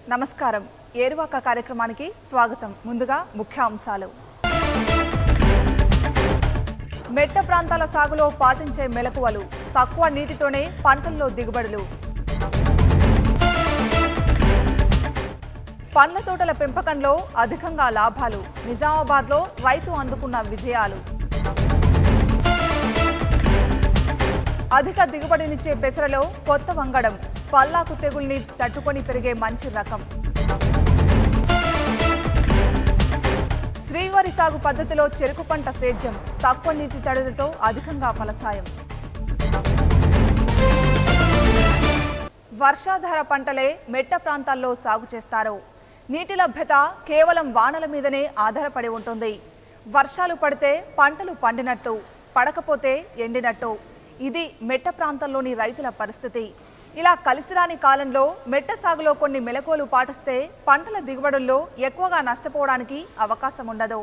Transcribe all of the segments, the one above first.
నమస్కారం ఏరువాక కార్యక్రమానికి స్వాగతం ముందుగా ముఖ్యాంశాలు మెట్ట ప్రాంతాల సాగులో పాటించే మెలకువలు తక్కువ నీటితోనే పంటల్లో దిగుబడులు పండ్ల తోటల పెంపకంలో అధికంగా లాభాలు నిజామాబాద్లో రైతు అందుకున్న విజయాలు అధిక దిగుబడినిచ్చే పెసరలో కొత్త వంగడం పల్లాకు తెగుల్ని తట్టుకొని పెరిగే మంచి రకం శ్రీవారి సాగు పద్ధతిలో చెరుకు పంట సేద్యం తక్కువ నీటి తడులతో అధికంగా ఫలసాయం వర్షాధార పంటలే మెట్ట ప్రాంతాల్లో సాగు చేస్తారు నీటి లభ్యత కేవలం వానల మీదనే ఆధారపడి ఉంటుంది వర్షాలు పడితే పంటలు పండినట్టు పడకపోతే ఎండినట్టు ఇది మెట్ట ప్రాంతంలోని రైతుల పరిస్థితి ఇలా కలిసిరాని కాలంలో మెట్ట సాగులో కొన్ని మెలకువలు పాటిస్తే పంటల దిగుబడుల్లో ఎక్కువగా నష్టపోవడానికి అవకాశం ఉండదు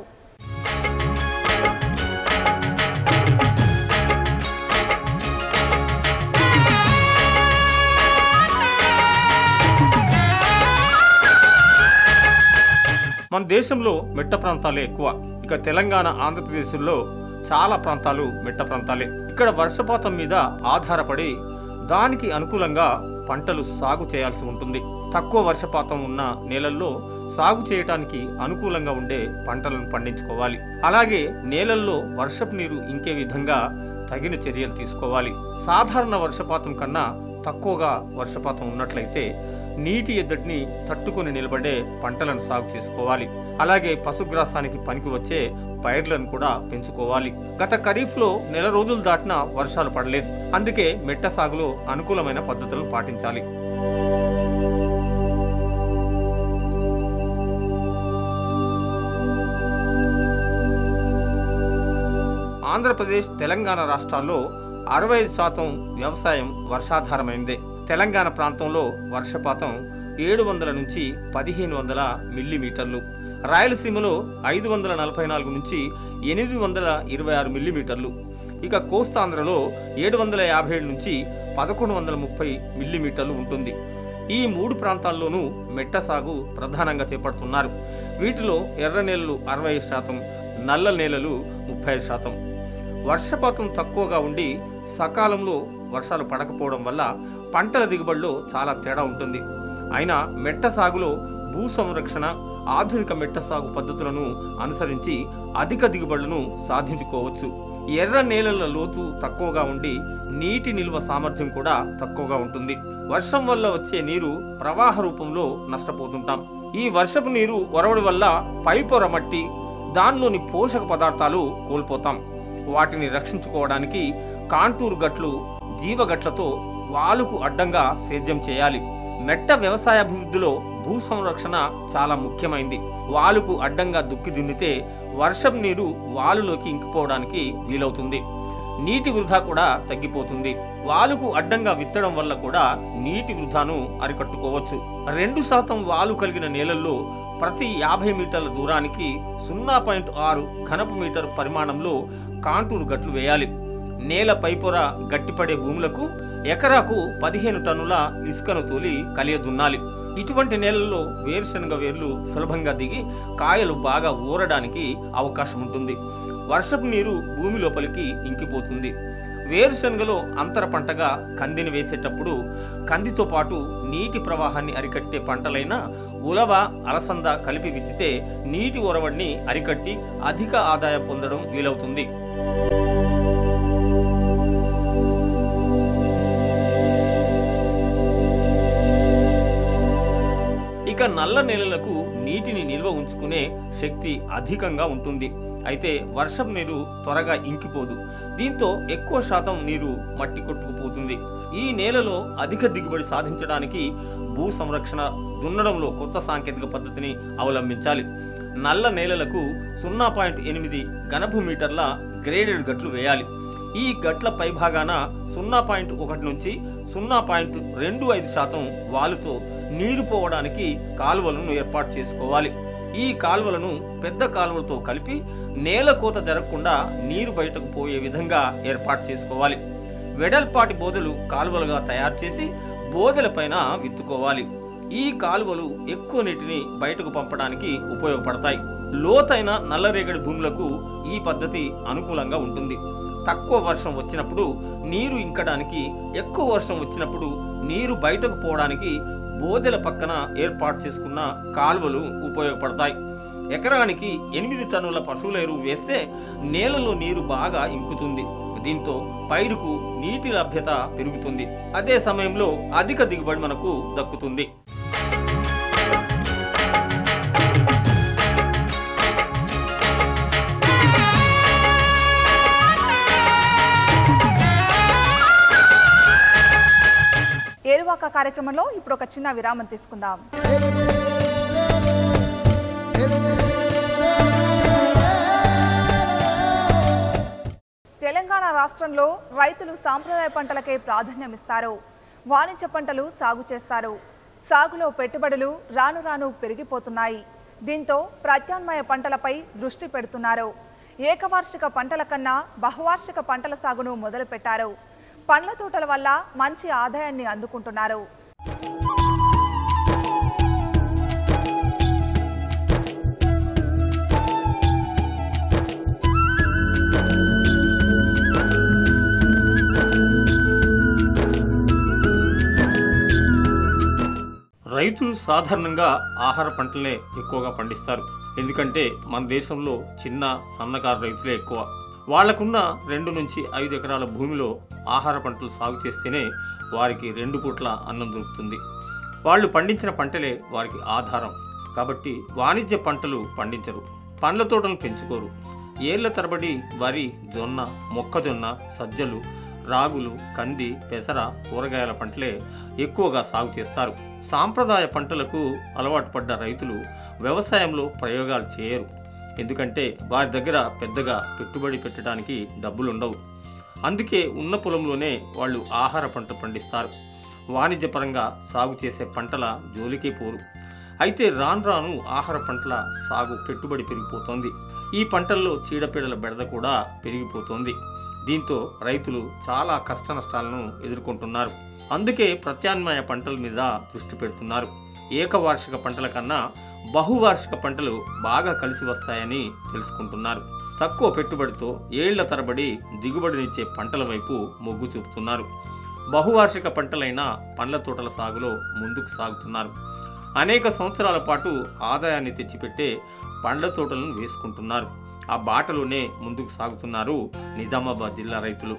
మన దేశంలో మెట్ట ప్రాంతాలే ఎక్కువ ఇక తెలంగాణ ఆంధ్రప్రదేశ్లో చాలా ప్రాంతాలు మెట్ట ప్రాంతాలే ఇక్కడ వర్షపాతం మీద ఆధారపడి దానికి అనుకూలంగా పంటలు సాగు చేయాల్సి ఉంటుంది తక్కువ వర్షపాతం ఉన్న నేలల్లో సాగు చేయటానికి అనుకూలంగా ఉండే పంటలను పండించుకోవాలి అలాగే నేలల్లో వర్షపు నీరు ఇంకే విధంగా తగిన చర్యలు తీసుకోవాలి సాధారణ వర్షపాతం కన్నా తక్కువగా వర్షపాతం ఉన్నట్లయితే నీటి ఎద్దడిని తట్టుకొని నిలబడే పంటలను సాగు చేసుకోవాలి అలాగే పశుగ్రాసానికి పనికి వచ్చే పైర్లను కూడా పెంచుకోవాలి గత ఖరీఫ్లో నెల రోజులు దాటినా వర్షాలు పడలేదు అందుకే మెట్ట సాగులో అనుకూలమైన పద్ధతులను పాటించాలి ఆంధ్రప్రదేశ్ తెలంగాణ రాష్ట్రాల్లో అరవై ఐదు శాతం వ్యవసాయం వర్షాధారమైందే తెలంగాణ ప్రాంతంలో వర్షపాతం ఏడు వందల నుంచి పదిహేను వందల మిల్లీమీటర్లు రాయలసీమలో ఐదు వందల నలభై నాలుగు నుంచి ఎనిమిది వందల ఇరవై ఆరు మిల్లీమీటర్లు ఇక కోస్తాంధ్రలో ఏడు వందల యాభై ఏడు నుంచి పదకొండు వందల ముప్పై మిల్లీమీటర్లు ఉంటుంది ఈ మూడు ప్రాంతాల్లోనూ మెట్ట సాగు ప్రధానంగా చేపడుతున్నారు వీటిలో ఎర్ర నేలలు అరవై శాతం నల్ల నేలలు ముప్పై శాతం వర్షపాతం తక్కువగా ఉండి సకాలంలో వర్షాలు పడకపోవడం వల్ల పంటల దిగుబడిలో చాలా తేడా ఉంటుంది అయినా మెట్ట సాగులో భూ సంరక్షణ ఆధునిక మెట్ట సాగు పద్ధతులను అనుసరించి అధిక దిగుబడులను సాధించుకోవచ్చు ఎర్ర నేలల లోతు తక్కువగా ఉండి నీటి నిల్వ సామర్థ్యం కూడా తక్కువగా ఉంటుంది వర్షం వల్ల వచ్చే నీరు ప్రవాహ రూపంలో నష్టపోతుంటాం ఈ వర్షపు నీరు ఒరవడి వల్ల పైపొర మట్టి దానిలోని పోషక పదార్థాలు కోల్పోతాం వాటిని రక్షించుకోవడానికి కాంటూరు గట్లు జీవగట్లతో వాలుకు అడ్డంగా సేద్యం చేయాలి మెట్ట వ్యవసాయ అభివృద్ధిలో భూ సంరక్షణ చాలా ముఖ్యమైంది వాలుకు అడ్డంగా దుక్కి దున్నితే వర్షం నీరు వాలులోకి ఇంకిపోవడానికి వీలవుతుంది నీటి వృధా కూడా తగ్గిపోతుంది వాలుకు అడ్డంగా విత్తడం వల్ల కూడా నీటి వృధాను అరికట్టుకోవచ్చు రెండు శాతం వాలు కలిగిన నేలల్లో ప్రతి యాభై మీటర్ల దూరానికి సున్నా పాయింట్ ఆరు ఘనపు మీటర్ పరిమాణంలో కాంటూరు గట్లు వేయాలి నేల పైపొర గట్టిపడే భూములకు ఎకరాకు పదిహేను టన్నుల ఇసుకను తోలి కలియ దున్నాలి ఇటువంటి నేలల్లో వేరుశనగ వేర్లు సులభంగా దిగి కాయలు బాగా ఊరడానికి అవకాశం ఉంటుంది వర్షపు నీరు భూమి లోపలికి ఇంకిపోతుంది వేరుశనగలో అంతర పంటగా కందిని వేసేటప్పుడు కందితో పాటు నీటి ప్రవాహాన్ని అరికట్టే పంటలైన ఉలవ అలసంద కలిపి విత్తితే నీటి ఒరవడిని అరికట్టి అధిక ఆదాయం పొందడం వీలవుతుంది ఇక నల్ల నేలలకు నీటిని నిల్వ ఉంచుకునే శక్తి అధికంగా ఉంటుంది అయితే వర్షం నీరు త్వరగా ఇంకిపోదు దీంతో ఎక్కువ శాతం నీరు మట్టి కొట్టుకుపోతుంది ఈ నేలలో అధిక దిగుబడి సాధించడానికి భూ సంరక్షణ దున్నడంలో కొత్త సాంకేతిక పద్ధతిని అవలంబించాలి నల్ల నేలలకు సున్నా పాయింట్ ఎనిమిది ఘనపు మీటర్ల గ్రేడెడ్ గట్లు వేయాలి ఈ గట్ల పైభాగాన సున్నా పాయింట్ ఒకటి నుంచి సున్నా పాయింట్ రెండు ఐదు శాతం వాలుతో నీరు పోవడానికి కాలువలను ఏర్పాటు చేసుకోవాలి ఈ కాలువలను పెద్ద కాలువలతో కలిపి నేల కోత జరగకుండా నీరు బయటకు పోయే విధంగా ఏర్పాటు చేసుకోవాలి వెడల్పాటి బోదెలు కాలువలుగా తయారు చేసి బోదెల పైన విత్తుకోవాలి ఈ కాలువలు ఎక్కువ నీటిని బయటకు పంపడానికి ఉపయోగపడతాయి లోతైన నల్లరేగడి భూములకు ఈ పద్ధతి అనుకూలంగా ఉంటుంది తక్కువ వర్షం వచ్చినప్పుడు నీరు ఇంకడానికి ఎక్కువ వర్షం వచ్చినప్పుడు నీరు బయటకు పోవడానికి బోదెల పక్కన ఏర్పాటు చేసుకున్న కాలువలు ఉపయోగపడతాయి ఎకరానికి ఎనిమిది టన్నుల పశువుల ఎరువు వేస్తే నేలలో నీరు బాగా ఇంకుతుంది దీంతో పైరుకు నీటి లభ్యత పెరుగుతుంది అదే సమయంలో అధిక దిగుబడి మనకు దక్కుతుంది ఏరువాక కార్యక్రమంలో ఇప్పుడు ఒక చిన్న విరామం తీసుకుందాం తెలంగాణ రాష్ట్రంలో రైతులు సాంప్రదాయ పంటలకే ప్రాధాన్యమిస్తారు వాణిజ్య పంటలు సాగు చేస్తారు సాగులో పెట్టుబడులు రాను రాను పెరిగిపోతున్నాయి దీంతో ప్రత్యామ్నాయ పంటలపై దృష్టి పెడుతున్నారు ఏకవార్షిక పంటల కన్నా బహువార్షిక పంటల సాగును మొదలుపెట్టారు పండ్ల తోటల వల్ల మంచి ఆదాయాన్ని అందుకుంటున్నారు రైతులు సాధారణంగా ఆహార పంటలనే ఎక్కువగా పండిస్తారు ఎందుకంటే మన దేశంలో చిన్న సన్నకారు రైతులే ఎక్కువ వాళ్లకున్న రెండు నుంచి ఐదు ఎకరాల భూమిలో ఆహార పంటలు సాగు చేస్తేనే వారికి రెండు పూట్ల అన్నం దొరుకుతుంది వాళ్ళు పండించిన పంటలే వారికి ఆధారం కాబట్టి వాణిజ్య పంటలు పండించరు పండ్ల తోటలు పెంచుకోరు ఏళ్ల తరబడి వరి జొన్న మొక్కజొన్న సజ్జలు రాగులు కంది పెసర కూరగాయల పంటలే ఎక్కువగా సాగు చేస్తారు సాంప్రదాయ పంటలకు అలవాటు పడ్డ రైతులు వ్యవసాయంలో ప్రయోగాలు చేయరు ఎందుకంటే వారి దగ్గర పెద్దగా పెట్టుబడి పెట్టడానికి డబ్బులు ఉండవు అందుకే ఉన్న పొలంలోనే వాళ్ళు ఆహార పంట పండిస్తారు వాణిజ్యపరంగా సాగు చేసే పంటల జోలికే పోరు అయితే రాను రాను ఆహార పంటల సాగు పెట్టుబడి పెరిగిపోతోంది ఈ పంటల్లో చీడపీడల బెడద కూడా పెరిగిపోతోంది దీంతో రైతులు చాలా కష్ట నష్టాలను ఎదుర్కొంటున్నారు అందుకే ప్రత్యామ్నాయ పంటల మీద దృష్టి పెడుతున్నారు ఏకవార్షిక పంటల కన్నా బహువార్షిక పంటలు బాగా కలిసి వస్తాయని తెలుసుకుంటున్నారు తక్కువ పెట్టుబడితో ఏళ్ల తరబడి దిగుబడినిచ్చే పంటల వైపు మొగ్గు చూపుతున్నారు బహువార్షిక పంటలైన పండ్ల తోటల సాగులో ముందుకు సాగుతున్నారు అనేక సంవత్సరాల పాటు ఆదాయాన్ని తెచ్చిపెట్టే పండ్ల తోటలను వేసుకుంటున్నారు ఆ బాటలోనే ముందుకు సాగుతున్నారు నిజామాబాద్ జిల్లా రైతులు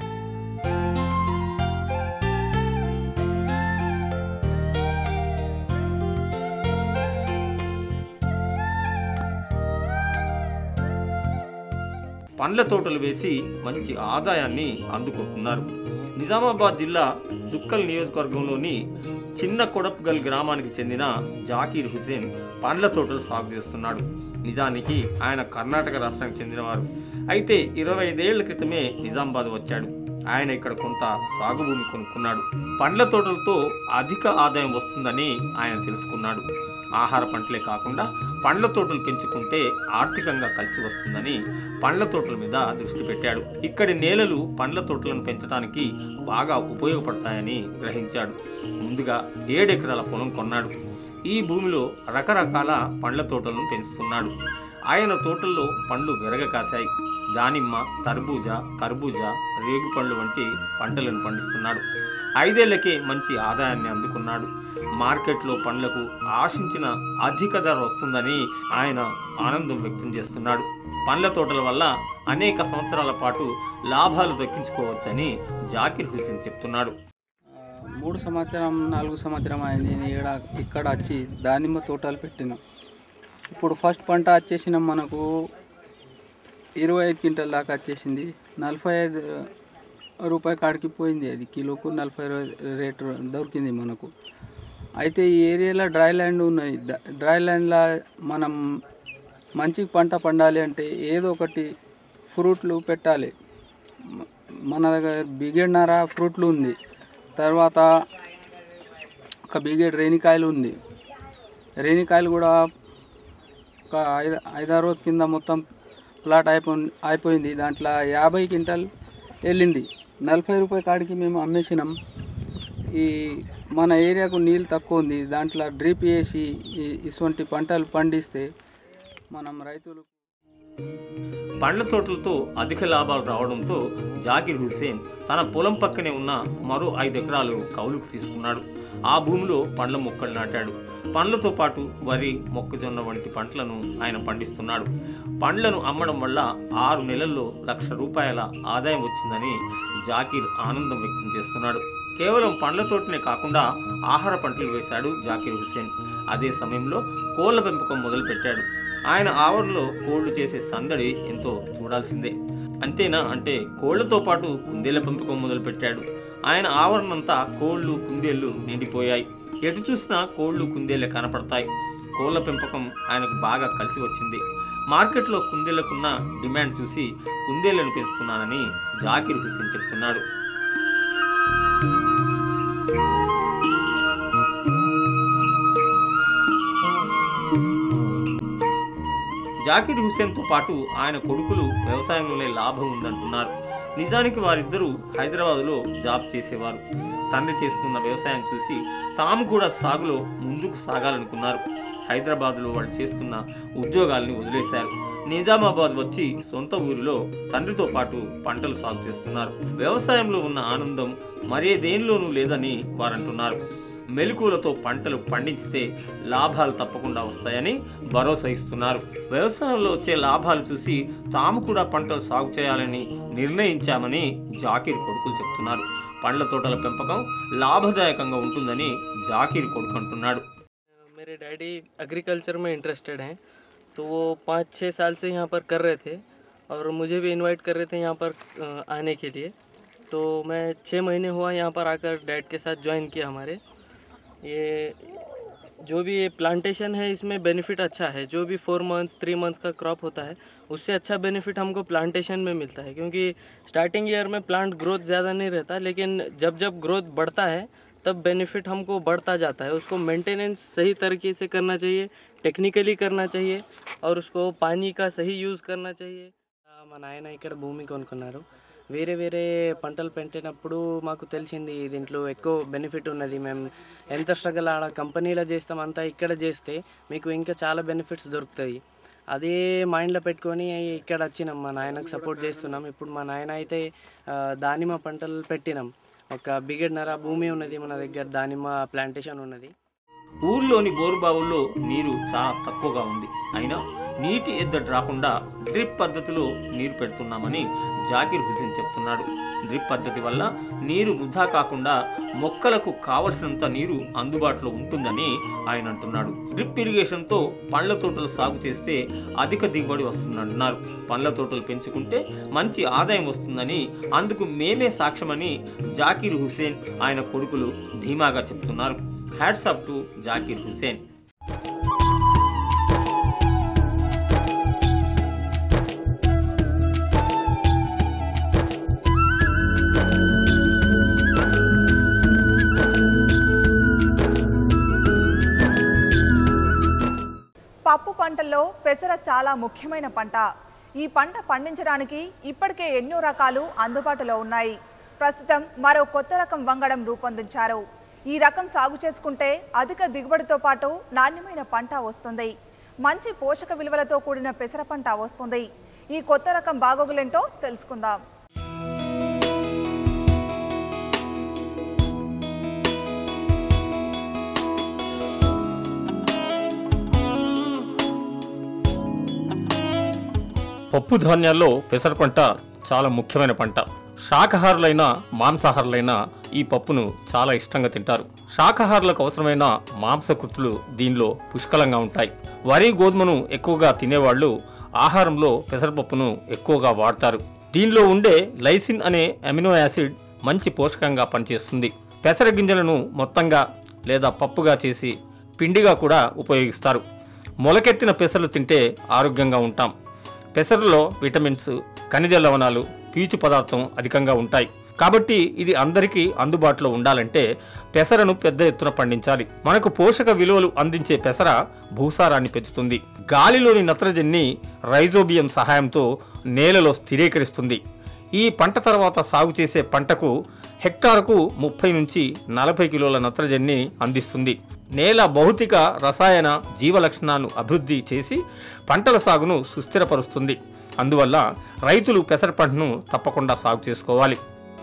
పండ్ల తోటలు వేసి మంచి ఆదాయాన్ని అందుకుంటున్నారు నిజామాబాద్ జిల్లా జుక్కల్ నియోజకవర్గంలోని చిన్న కొడప్గల్ గ్రామానికి చెందిన జాకీర్ హుసేన్ పండ్ల తోటలు సాగు చేస్తున్నాడు నిజానికి ఆయన కర్ణాటక రాష్ట్రానికి చెందినవారు అయితే ఇరవై ఐదేళ్ల క్రితమే నిజామాబాద్ వచ్చాడు ఆయన ఇక్కడ కొంత సాగు భూమి కొనుక్కున్నాడు పండ్ల తోటలతో అధిక ఆదాయం వస్తుందని ఆయన తెలుసుకున్నాడు ఆహార పంటలే కాకుండా పండ్ల తోటలు పెంచుకుంటే ఆర్థికంగా కలిసి వస్తుందని పండ్ల తోటల మీద దృష్టి పెట్టాడు ఇక్కడి నేలలు పండ్ల తోటలను పెంచడానికి బాగా ఉపయోగపడతాయని గ్రహించాడు ముందుగా ఏడెకరాల పొలం కొన్నాడు ఈ భూమిలో రకరకాల పండ్ల తోటలను పెంచుతున్నాడు ఆయన తోటల్లో పండ్లు విరగ కాశాయి దానిమ్మ తర్బూజా కర్బూజా రేగుపళ్ళు వంటి పంటలను పండిస్తున్నాడు ఐదేళ్లకే మంచి ఆదాయాన్ని అందుకున్నాడు మార్కెట్లో పండ్లకు ఆశించిన అధిక ధర వస్తుందని ఆయన ఆనందం వ్యక్తం చేస్తున్నాడు పండ్ల తోటల వల్ల అనేక సంవత్సరాల పాటు లాభాలు దక్కించుకోవచ్చని జాకిర్ హుసేన్ చెప్తున్నాడు ఆ, మూడు సంవత్సరం నాలుగు సంవత్సరం అయింది నేను ఈడ ఇక్కడ వచ్చి దానిమ్మ తోటలు పెట్టినాం ఇప్పుడు ఫస్ట్ పంట వచ్చేసిన మనకు ఇరవై ఐదు క్వింటల్ దాకా వచ్చేసింది నలభై ఐదు రూపాయి కాడికి పోయింది అది కిలోకు నలభై రూ- రేటు దొరికింది మనకు అయితే ఈ ఏరియాలో డ్రై ల్యాండ్ ఉన్నది ద- డ్రై ల్యాండ్లో మనం మంచి పంట పండాలి అంటే ఏదో ఒకటి ఫ్రూట్లు పెట్టాలి మ- మన దగ్గర బిగెడ్నర ఫ్రూట్లు ఉంది తర్వాత ఒక బిగెడ్ రేణికాయలు ఉంది రేణికాయలు కూడా ఒక ఐదు ఐదారు రోజు కింద మొత్తం ప్లాట్ అయిపో అయిపోయింది దాంట్లో యాభై క్వింటల్ వెళ్ళింది నలభై రూపాయల కాడికి మేము అమ్మేసినాం ఈ మన ఏరియాకు నీళ్ళు తక్కువ ఉంది దాంట్లో డ్రిప్ వేసి ఈ- ఇటువంటి పంటలు పండిస్తే మనం రైతులు పండ్ల తోటలతో అధిక లాభాలు రావడంతో జాకిర్ హుస్సేన్ తన పొలం పక్కనే ఉన్న మరో ఐదు ఎకరాలు కౌలుకు తీసుకున్నాడు ఆ భూమిలో పండ్ల మొక్కలు నాటాడు పండ్లతో పాటు వరి మొక్కజొన్న వంటి పంటలను ఆయన పండిస్తున్నాడు పండ్లను అమ్మడం వల్ల ఆరు నెలల్లో లక్ష రూపాయల ఆదాయం వచ్చిందని జాకీర్ ఆనందం వ్యక్తం చేస్తున్నాడు కేవలం పండ్ల తోటనే కాకుండా ఆహార పంటలు వేశాడు జాకీర్ హుస్సేన్ అదే సమయంలో కోళ్ల పెంపకం మొదలుపెట్టాడు ఆయన ఆవరణలో కోళ్లు చేసే సందడి ఎంతో చూడాల్సిందే అంతేనా అంటే కోళ్లతో పాటు కుందేళ్ల పెంపకం మొదలుపెట్టాడు ఆయన ఆవరణంతా కోళ్లు కుందేళ్లు నిండిపోయాయి ఎటు చూసినా కోళ్లు కుందేళ్లే కనపడతాయి కోళ్ల పెంపకం ఆయనకు బాగా కలిసి వచ్చింది మార్కెట్లో కుందేళ్లకున్న డిమాండ్ చూసి కుందేళ్లను పెంచుతున్నానని జాకిర్ హుస్సేన్ చెప్తున్నాడు జాకిర్ హుస్సేన్తో పాటు ఆయన కొడుకులు వ్యవసాయంలోనే లాభం ఉందంటున్నారు నిజానికి వారిద్దరూ హైదరాబాదులో జాబ్ చేసేవారు తండ్రి చేస్తున్న వ్యవసాయం చూసి తాము కూడా సాగులో ముందుకు సాగాలనుకున్నారు హైదరాబాద్లో వాళ్ళు చేస్తున్న ఉద్యోగాల్ని వదిలేశారు నిజామాబాద్ వచ్చి సొంత ఊరిలో తండ్రితో పాటు పంటలు సాగు చేస్తున్నారు వ్యవసాయంలో ఉన్న ఆనందం మరే దేనిలోనూ లేదని వారంటున్నారు మెలకువలతో పంటలు పండించితే లాభాలు తప్పకుండా వస్తాయని భరోసా ఇస్తున్నారు వ్యవసాయంలో వచ్చే లాభాలు చూసి తాము కూడా పంటలు సాగు చేయాలని నిర్ణయించామని జాకీర్ కొడుకులు చెప్తున్నారు పండ్ల తోటల పెంపకం లాభదాయకంగా ఉంటుందని జాకీర్ కొడుకు అంటున్నాడు मेरे डैडी एग्रीकल्चर में इंटरेस्टेड हैं तो वो पाँच छः साल से यहाँ पर कर रहे थे और मुझे भी इनवाइट कर रहे थे यहाँ पर अ, आने के लिए तो मैं छः महीने हुआ यहाँ पर आकर डैड के साथ ज्वाइन किया हमारे ये जो भी ये प्लांटेशन है इसमें बेनिफिट अच्छा है जो भी फोर मंथ्स थ्री मंथ्स का क्रॉप होता है उससे अच्छा बेनिफिट हमको प्लांटेशन में मिलता है क्योंकि स्टार्टिंग ईयर में प्लांट ग्रोथ ज़्यादा नहीं रहता लेकिन जब जब ग्रोथ बढ़ता है तब बेनिफिट हमको बढ़ता जाता है उसको मेंटेनेंस सही तरीके से करना चाहिए टेक्निकली करना चाहिए और उसको पानी का सही యూజ్ करना चाहिए ఆ, మా నాయన ఇక్కడ భూమి కొనుక్కున్నారు వేరే వేరే పంటలు పెట్టినప్పుడు మాకు తెలిసింది దీంట్లో ఎక్కువ బెనిఫిట్ ఉన్నది మేము ఎంత స్ట్రగల్ ఆడ కంపెనీలో చేస్తాం అంతా ఇక్కడ చేస్తే మీకు ఇంకా చాలా బెనిఫిట్స్ దొరుకుతాయి అదే మైండ్లో పెట్టుకొని ఇక్కడ వచ్చినాం మా నాయనకు సపోర్ట్ చేస్తున్నాం ఇప్పుడు మా నాయన అయితే ఆ, దానిమ్మ పంటలు పెట్టినాం ఒక బిగెడ్నర భూమి ఉన్నది మన దగ్గర దానిమ్మ ప్లాంటేషన్ ఉన్నది ఊర్లోని బోరుబావుల్లో నీరు చాలా తక్కువగా ఉంది అయినా నీటి ఎద్దడి రాకుండా డ్రిప్ పద్ధతిలో నీరు పెడుతున్నామని జాకిర్ హుసేన్ చెప్తున్నాడు డ్రిప్ పద్ధతి వల్ల నీరు వృధా కాకుండా మొక్కలకు కావలసినంత నీరు అందుబాటులో ఉంటుందని ఆయన అంటున్నాడు డ్రిప్ ఇరిగేషన్తో పండ్ల తోటలు సాగు చేస్తే అధిక దిగుబడి వస్తుందంటున్నారు పండ్ల తోటలు పెంచుకుంటే మంచి ఆదాయం వస్తుందని అందుకు మేమే సాక్ష్యమని జాకిర్ హుసేన్ ఆయన కొడుకులు ధీమాగా చెప్తున్నారు hats off to Zakir Hussain పప్పు పంటల్లో పెసర చాలా ముఖ్యమైన పంట ఈ పంట పండించడానికి ఇప్పటికే ఎన్నో రకాలు అందుబాటులో ఉన్నాయి ప్రస్తుతం మరో కొత్త రకం వంగడం రూపొందించారు ఈ రకం సాగు చేసుకుంటే అధిక దిగుబడితో పాటు నాణ్యమైన పంట వస్తుంది మంచి పోషక విలువలతో కూడిన పెసర పంట వస్తుంది ఈ కొత్త రకం బాగోగులేంటో తెలుసుకుందాం పప్పు ధాన్యాల్లో పెసర పంట చాలా ముఖ్యమైన పంట శాకాహారులైన మాంసాహారులైన ఈ పప్పును చాలా ఇష్టంగా తింటారు శాకాహారులకు అవసరమైన మాంసకృతులు దీనిలో పుష్కలంగా ఉంటాయి వరి గోధుమను ఎక్కువగా తినేవాళ్ళు ఆహారంలో పెసరపప్పును ఎక్కువగా వాడతారు దీనిలో ఉండే లైసిన్ అనే అమినో యాసిడ్ మంచి పోషకంగా పనిచేస్తుంది పెసర గింజలను మొత్తంగా లేదా పప్పుగా చేసి పిండిగా కూడా ఉపయోగిస్తారు మొలకెత్తిన పెసలు తింటే ఆరోగ్యంగా ఉంటాం పెసరలో విటమిన్స్ ఖనిజ లవణాలు పీచు పదార్థం అధికంగా ఉంటాయి కాబట్టి ఇది అందరికీ అందుబాటులో ఉండాలంటే పెసరను పెద్ద ఎత్తున పండించాలి మనకు పోషక విలువలు అందించే పెసర భూసారాన్ని పెంచుతుంది గాలిలోని నత్రజనిని రైజోబియం సహాయంతో నేలలో స్థిరీకరిస్తుంది ఈ పంట తర్వాత సాగు చేసే పంటకు హెక్టారుకు ముప్పై నుంచి నలభై కిలోల నత్రజనిని అందిస్తుంది నేల భౌతిక రసాయన జీవ లక్షణాలను అభివృద్ధి చేసి పంటల సాగును సుస్థిరపరుస్తుంది అందువల్ల రైతులు పెసర పంటను తప్పకుండా సాగు చేసుకోవాలి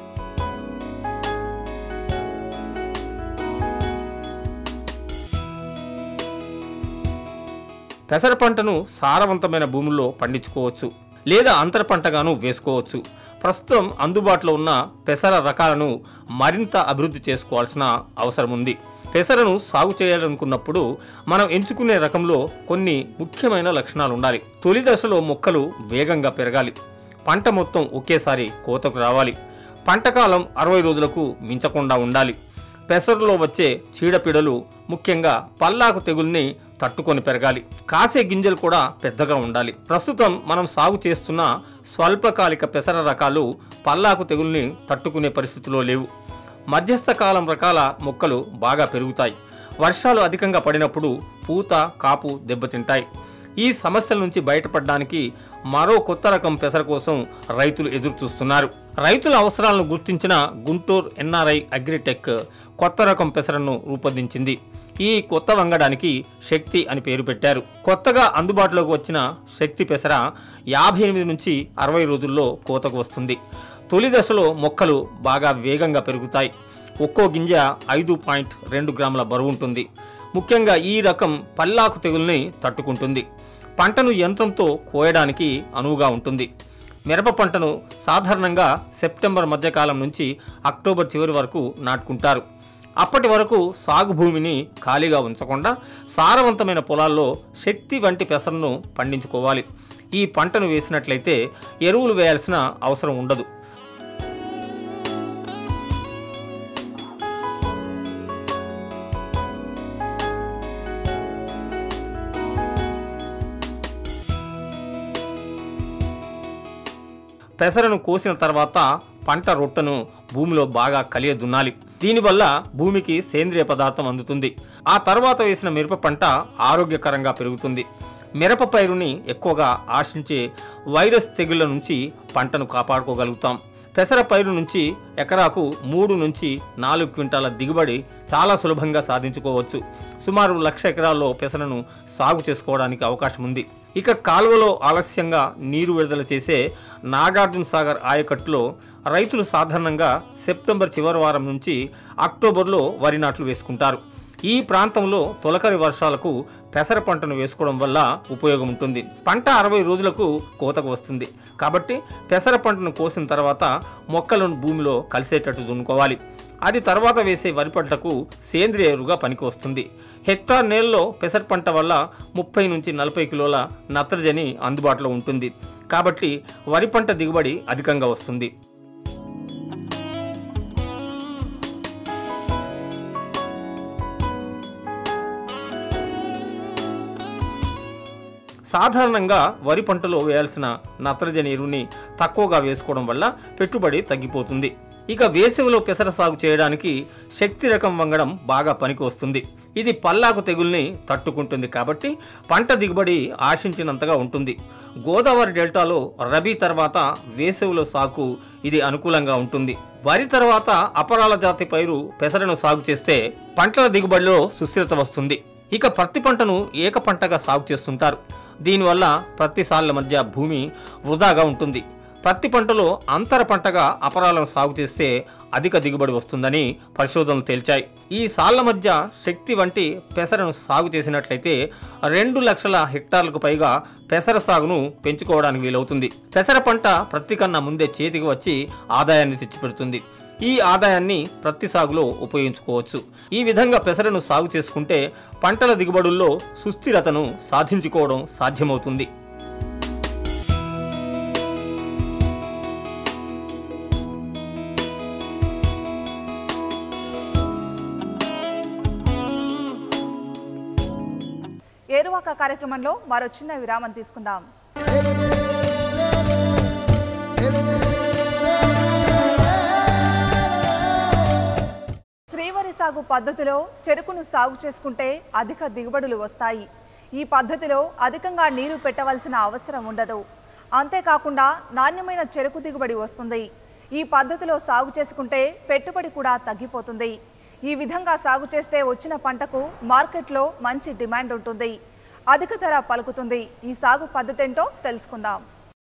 పెసర పంటను సారవంతమైన భూముల్లో పండించుకోవచ్చు లేదా అంతర పంటగాను వేసుకోవచ్చు ప్రస్తుతం అందుబాటులో ఉన్న పెసర రకాలను మరింత అభివృద్ధి చేసుకోవాల్సిన అవసరం ఉంది పెసరను సాగు చేయాలనుకున్నప్పుడు మనం ఎంచుకునే రకంలో కొన్ని ముఖ్యమైన లక్షణాలు ఉండాలి తొలి దశలో మొక్కలు వేగంగా పెరగాలి పంట మొత్తం ఒకేసారి కోతకు రావాలి పంటకాలం అరవై రోజులకు మించకుండా ఉండాలి పెసరులో వచ్చే చీడపీడలు ముఖ్యంగా పల్లాకు తెగుల్ని తట్టుకొని పెరగాలి కాసే గింజలు కూడా పెద్దగా ఉండాలి ప్రస్తుతం మనం సాగు చేస్తున్న స్వల్పకాలిక పెసర రకాలు పల్లాకు తెగుల్ని తట్టుకునే పరిస్థితిలో లేవు మధ్యస్థ కాలం రకాల మొక్కలు బాగా పెరుగుతాయి వర్షాలు అధికంగా పడినప్పుడు పూత కాపు దెబ్బతింటాయి ఈ సమస్యల నుంచి బయటపడడానికి మరో కొత్త రకం పెసర కోసం రైతులు ఎదురు చూస్తున్నారు రైతుల అవసరాలను గుర్తించిన గుంటూరు ఎన్ఆర్ఐ అగ్రిటెక్ కొత్త రకం పెసరను రూపొందించింది ఈ కొత్త వంగడానికి శక్తి అని పేరు పెట్టారు కొత్తగా అందుబాటులోకి వచ్చిన శక్తి పెసర యాభై ఎనిమిది నుంచి అరవై రోజుల్లో కోతకు వస్తుంది తొలి దశలో మొక్కలు బాగా వేగంగా పెరుగుతాయి ఒక్కో గింజ ఐదు పాయింట్ రెండు గ్రాముల బరువు ఉంటుంది ముఖ్యంగా ఈ రకం పల్లాకు తెగుల్ని తట్టుకుంటుంది పంటను యంత్రంతో కోయడానికి అనువుగా ఉంటుంది మిరప పంటను సాధారణంగా సెప్టెంబర్ మధ్యకాలం నుంచి అక్టోబర్ చివరి వరకు నాటుకుంటారు అప్పటి వరకు సాగు భూమిని ఖాళీగా ఉంచకుండా సారవంతమైన పొలాల్లో శక్తి వంటి పెసరను పండించుకోవాలి ఈ పంటను వేసినట్లయితే ఎరువులు వేయాల్సిన అవసరం ఉండదు పెసరను కోసిన తర్వాత పంట రొట్టను భూమిలో బాగా కలియ దున్నాలి దీనివల్ల భూమికి సేంద్రియ పదార్థం అందుతుంది ఆ తర్వాత వేసిన మిరప పంట ఆరోగ్యకరంగా పెరుగుతుంది మిరప పైరుని ఎక్కువగా ఆశించే వైరస్ తెగుళ్ల నుంచి పంటను కాపాడుకోగలుగుతాం పెసర పైరు నుంచి ఎకరాకు మూడు నుంచి నాలుగు క్వింటాల దిగుబడి చాలా సులభంగా సాధించుకోవచ్చు సుమారు లక్ష ఎకరాల్లో పెసరను సాగు చేసుకోవడానికి అవకాశం ఉంది ఇక కాలువలో ఆలస్యంగా నీరు విడుదల చేసే నాగార్జున సాగర్ ఆయకట్టులో రైతులు సాధారణంగా సెప్టెంబర్ చివరి వారం నుంచి అక్టోబర్లో వరి నాట్లు వేసుకుంటారు ఈ ప్రాంతంలో తొలకరి వర్షాలకు పెసర పంటను వేసుకోవడం వల్ల ఉపయోగం ఉంటుంది పంట అరవై రోజులకు కోతకు వస్తుంది కాబట్టి పెసర పంటను కోసిన తర్వాత మొక్కలను భూమిలో కలిసేటట్టు దున్నుకోవాలి అది తర్వాత వేసే వరి పంటకు సేంద్రియ ఎరువుగా పనికి వస్తుంది హెక్టార్ నేలలో పెసర పంట వల్ల ముప్పై నుంచి నలభై కిలోల నత్రజని అందుబాటులో ఉంటుంది కాబట్టి వరి పంట దిగుబడి అధికంగా వస్తుంది సాధారణంగా వరి పంటలో వేయాల్సిన నత్రజని ఎరువుని తక్కువగా వేసుకోవడం వల్ల పెట్టుబడి తగ్గిపోతుంది ఇక వేసవిలో పెసర సాగు చేయడానికి శక్తి రకం వంగడం బాగా పనికి వస్తుంది ఇది పల్లాకు తెగుల్ని తట్టుకుంటుంది కాబట్టి పంట దిగుబడి ఆశించినంతగా ఉంటుంది గోదావరి డెల్టాలో రబీ తర్వాత వేసవిలో సాగు ఇది అనుకూలంగా ఉంటుంది వరి తర్వాత అపరాల జాతి పైరు పెసరను సాగు చేస్తే పంటల దిగుబడిలో సుస్థిరత వస్తుంది ఇక పత్తి పంటను ఏక పంటగా సాగు చేస్తుంటారు దీనివల్ల ప్రతి సాళ్ల మధ్య భూమి వృధాగా ఉంటుంది పత్తి పంటలో అంతర పంటగా అపరాలను సాగు చేస్తే అధిక దిగుబడి వస్తుందని పరిశోధనలు తేల్చాయి ఈ సాళ్ల మధ్య శక్తి వంటి పెసరను సాగు చేసినట్లయితే రెండు లక్షల హెక్టార్లకు పైగా పెసర సాగును పెంచుకోవడానికి వీలవుతుంది పెసర పంట ప్రతి కన్నా ముందే చేతికి వచ్చి ఆదాయాన్ని తెచ్చిపెడుతుంది ఈ ఆదాయాన్ని ప్రతి సాగులో ఉపయోగించుకోవచ్చు ఈ విధంగా పెసరను సాగు చేసుకుంటే పంటల దిగుబడుల్లో సుస్థిరతను సాధించుకోవడం సాధ్యమవుతుంది ఏరువాక కార్యక్రమంలో మరో చిన్న విరామం తీసుకుందాం శ్రీవరి సాగు పద్ధతిలో చెరుకును సాగు చేసుకుంటే అధిక దిగుబడులు వస్తాయి ఈ పద్ధతిలో అధికంగా నీరు పెట్టవలసిన అవసరం ఉండదు అంతేకాకుండా నాణ్యమైన చెరుకు దిగుబడి వస్తుంది ఈ పద్ధతిలో సాగు చేసుకుంటే పెట్టుబడి కూడా తగ్గిపోతుంది ఈ విధంగా సాగు చేస్తే వచ్చిన పంటకు మార్కెట్లో మంచి డిమాండ్ ఉంటుంది అధిక ధర పలుకుతుంది ఈ సాగు పద్ధతి ఏంటో తెలుసుకుందాం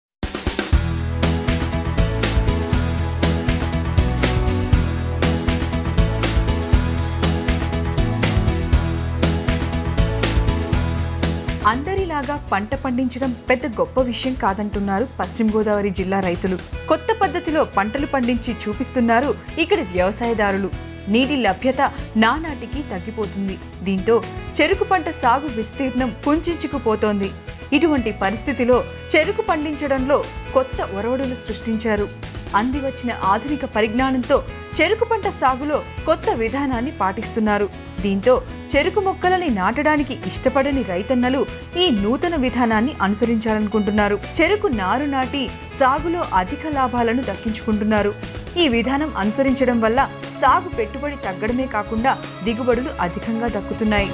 అందరిలాగా పంట పండించడం పెద్ద గొప్ప విషయం కాదంటున్నారు పశ్చిమ గోదావరి జిల్లా రైతులు కొత్త పద్ధతిలో పంటలు పండించి చూపిస్తున్నారు ఇక్కడి వ్యవసాయదారులు నీటి లభ్యత నానాటికి తగ్గిపోతుంది దీంతో చెరుకు పంట సాగు విస్తీర్ణం కుంచుకుపోతోంది ఇటువంటి పరిస్థితిలో చెరుకు పండించడంలో కొత్త ఒరవడులు సృష్టించారు అంది వచ్చిన ఆధునిక పరిజ్ఞానంతో చెరుకు పంట సాగులో కొత్త విధానాన్ని పాటిస్తున్నారు దీంతో చెరుకు మొక్కలని నాటడానికి ఇష్టపడని రైతన్నలు ఈ నూతన విధానాన్ని అనుసరించాలనుకుంటున్నారు చెరుకు నారు నాటి సాగులో అధిక లాభాలను దక్కించుకుంటున్నారు ఈ విధానం అనుసరించడం వల్ల సాగు పెట్టుబడి తగ్గడమే కాకుండా దిగుబడులు అధికంగా దక్కుతున్నాయి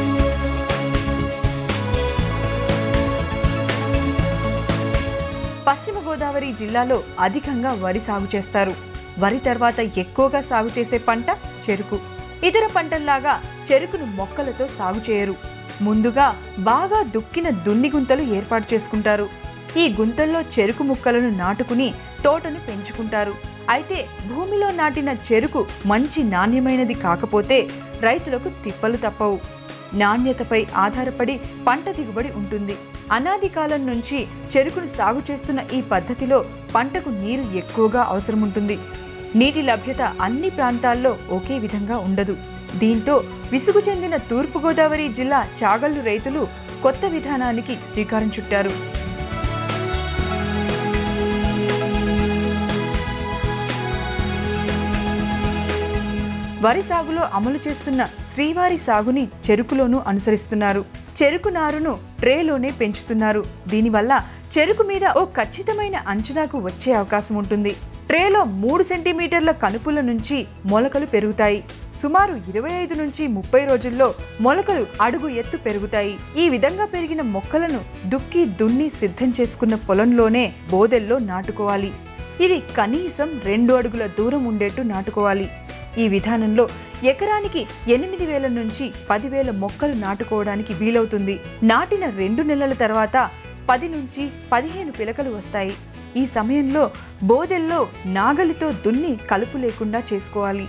పశ్చిమ గోదావరి జిల్లాలో అధికంగా వరి సాగు చేస్తారు వరి తర్వాత ఎక్కువగా సాగు చేసే పంట చెరుకు ఇతర పంటల్లాగా చెరుకును మొక్కలతో సాగు చేయరు ముందుగా బాగా దుక్కిన దున్ని గుంతలు ఏర్పాటు చేసుకుంటారు ఈ గుంతల్లో చెరుకు ముక్కలను నాటుకుని తోటను పెంచుకుంటారు అయితే భూమిలో నాటిన చెరుకు మంచి నాణ్యమైనది కాకపోతే రైతులకు తిప్పలు తప్పవు నాణ్యతపై ఆధారపడి పంట దిగుబడి ఉంటుంది అనాది కాలం నుంచి చెరుకును సాగు చేస్తున్న ఈ పద్ధతిలో పంటకు నీరు ఎక్కువగా అవసరం ఉంటుంది నీటి లభ్యత అన్ని ప్రాంతాల్లో ఒకే విధంగా ఉండదు దీంతో విసుగు చెందిన తూర్పుగోదావరి జిల్లా చాగల్లు రైతులు కొత్త విధానానికి శ్రీకారం చుట్టారు వరి సాగులో అమలు చేస్తున్న శ్రీవారి సాగుని చెరుకులోనూ అనుసరిస్తున్నారు చెరుకు నారును ట్రేలోనే పెంచుతున్నారు దీనివల్ల చెరుకు మీద ఓ ఖచ్చితమైన అంచనాకు వచ్చే అవకాశం ఉంటుంది ట్రేలో మూడు సెంటీమీటర్ల కనుపుల నుంచి మొలకలు పెరుగుతాయి సుమారు ఇరవై ఐదు నుంచి ముప్పై రోజుల్లో మొలకలు అడుగు ఎత్తు పెరుగుతాయి ఈ విధంగా పెరిగిన మొక్కలను దుక్కి దున్ని సిద్ధం చేసుకున్న పొలంలోనే బోదెల్లో నాటుకోవాలి ఇది కనీసం రెండు అడుగుల దూరం ఉండేట్టు నాటుకోవాలి ఈ విధానంలో ఎకరానికి ఎనిమిది వేల నుంచి పదివేల మొక్కలు నాటుకోవడానికి వీలవుతుంది నాటిన రెండు నెలల తర్వాత పది నుంచి పదిహేను పిలకలు వస్తాయి ఈ సమయంలో బోదెల్లో నాగలితో దున్ని కలుపు లేకుండా చేసుకోవాలి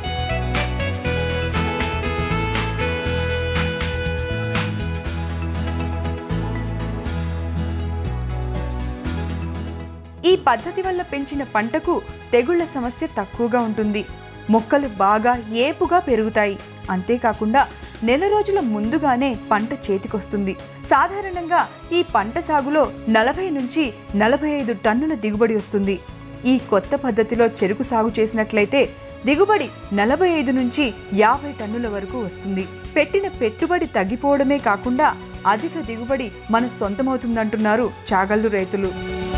ఈ పద్ధతి వల్ల పెంచిన పంటకు తెగుళ్ల సమస్య తక్కువగా ఉంటుంది మొక్కలు బాగా ఏపుగా పెరుగుతాయి అంతేకాకుండా నెల రోజుల ముందుగానే పంట చేతికొస్తుంది సాధారణంగా ఈ పంట సాగులో నలభై నుంచి నలభై ఐదు టన్నుల దిగుబడి వస్తుంది ఈ కొత్త పద్ధతిలో చెరుకు సాగు చేసినట్లయితే దిగుబడి నలభై ఐదు నుంచి యాభై టన్నుల వరకు వస్తుంది పెట్టిన పెట్టుబడి తగ్గిపోవడమే కాకుండా అధిక దిగుబడి మన సొంతమవుతుందంటున్నారు చాగల్లు రైతులు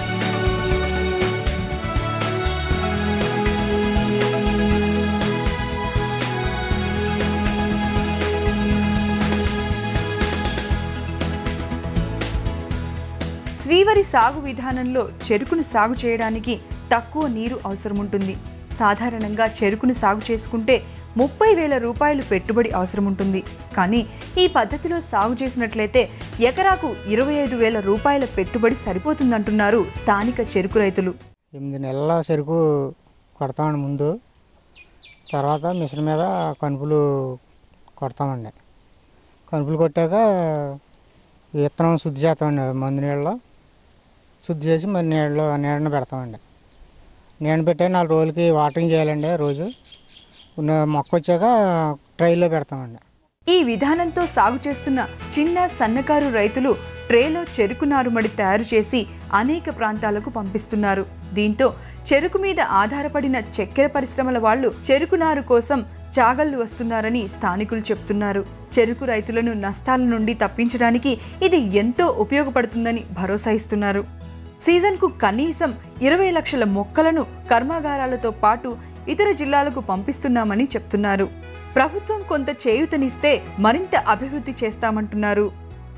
శ్రీవరి సాగు విధానంలో చెరుకును సాగు చేయడానికి తక్కువ నీరు అవసరం ఉంటుంది సాధారణంగా చెరుకును సాగు చేసుకుంటే ముప్పై వేల రూపాయలు పెట్టుబడి అవసరం ఉంటుంది కానీ ఈ పద్ధతిలో సాగు చేసినట్లయితే ఎకరాకు ఇరవై ఐదు వేల రూపాయల పెట్టుబడి సరిపోతుందంటున్నారు స్థానిక చెరుకు రైతులు ఎనిమిది నెలల చెరుకు కొడతామండి ముందు తర్వాత మిషన్ మీద కనుపులు కొడతామండి కనుపులు కొట్టాక విత్తనం శుద్ధి చేస్తామండి మందు నీళ్ళలో శుద్ధి చేసి మరి నీళ్ళలో నీడన పెడతామండి నీడన పెట్టే నాలుగు రోజులకి వాటరింగ్ చేయాలండి రోజు ఉన్న మొక్క వచ్చాక ట్రైలో పెడతామండి ఈ విధానంతో సాగు చేస్తున్న చిన్న సన్నకారు రైతులు ట్రేలో చెరుకు నారుమడి తయారు చేసి అనేక ప్రాంతాలకు పంపిస్తున్నారు దీంతో చెరుకు మీద ఆధారపడిన చక్కెర పరిశ్రమల వాళ్ళు చెరుకు నారు కోసం చాగల్లు వస్తున్నారని స్థానికులు చెప్తున్నారు చెరుకు రైతులను నష్టాల నుండి తప్పించడానికి ఇది ఎంతో ఉపయోగపడుతుందని భరోసా ఇస్తున్నారు సీజన్కు కనీసం ఇరవై లక్షల మొక్కలను కర్మాగారాలతో పాటు ఇతర జిల్లాలకు పంపిస్తున్నామని చెప్తున్నారు ప్రభుత్వం కొంత చేయూతనిస్తే మరింత అభివృద్ధి చేస్తామంటున్నారు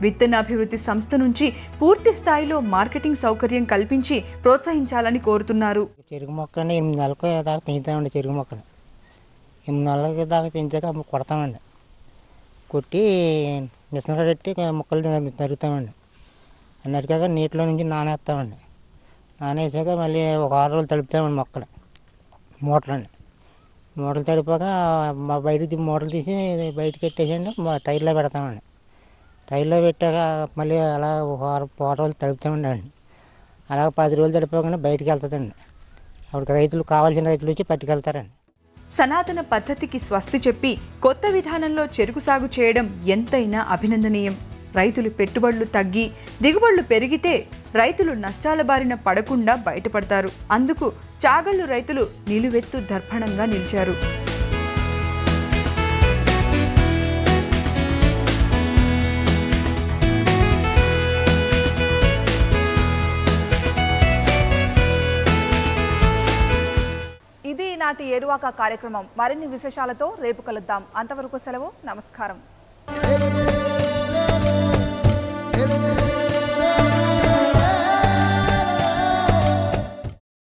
విత్తనాభివృద్ధి సంస్థ నుంచి పూర్తి స్థాయిలో మార్కెటింగ్ సౌకర్యం కల్పించి ప్రోత్సహించాలని కోరుతున్నారు చెరుకు మొక్కని ఎనిమిది నెలలకు దాకా పెంచుతామండి చెరుకు మొక్కని ఎనిమిది నెలలకి దాకా పెంచాక అప్పుడు కొడతామండి కొట్టి మిషన్ పెట్టి మొక్కలు నరు- నరుకుతామండి నరికాక నీటిలో నుంచి నానేస్తామండి నానేసాక మళ్ళీ ఒక ఆరు రోజులు తడుపుతామండి మొక్కలు మూటలండి మూటలు తడిపాక మా బయటకు తీ- మూటలు తీసి బయటకు పెట్టేసండి మా టైర్లో పెడతామండి టైర్లో పెట్టాక మళ్ళీ అలా ఒక ఆరు ఆరు రోజులు తడుపుతామండి అండి అలా పది రోజులు తడిపోగానే బయటికి వెళ్తుందండి అప్పుడు రైతులు కావాల్సిన రైతులు వచ్చి పట్టుకెళ్తారండి సనాతన పద్ధతికి స్వస్తి చెప్పి కొత్త విధానంలో చెరుకు సాగు చేయడం ఎంతైనా అభినందనీయం రైతులు పెట్టుబడులు తగ్గి దిగుబడులు పెరిగితే రైతులు నష్టాల బారిన పడకుండా బయటపడతారు అందుకు చాగళ్ళు రైతులు నిలువెత్తు దర్పణంగా నిలిచారు ఇది నాటి ఏరువాక కార్యక్రమం మరిన్ని విశేషాలతో రేపు కలుద్దాం అంతవరకు సెలవు నమస్కారం Hello,